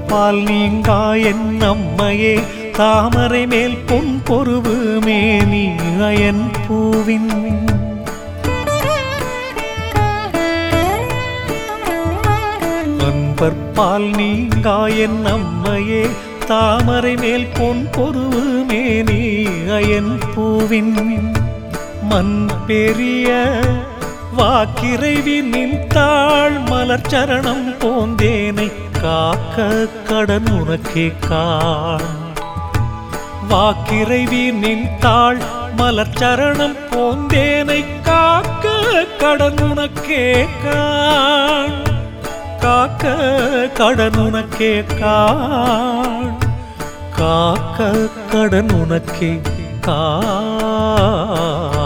அன்பற்பால் நீங்கா என் அம்மையே தாமரை மேல் பொன் பொருவு மேனி அயன் பூவின் அன்பற்பால் நீங்கா என் அம்மையே தாமரை மேல் பொன் பொருவு மேனி அயன் பூவின் மண் பெரிய வாக்கிறைவி நின் தாழ் மலர் சரணம் போந்தேனை காக்க கடன் உனக்கே காண் வாக்கிறைவி நின் தாழ் மலர் சரணம் போந்தேனை காக்க கடன் உனக்கே காண் காக்க கடன் உனக்கே காண் காக்க கடன் உனக்கே காண்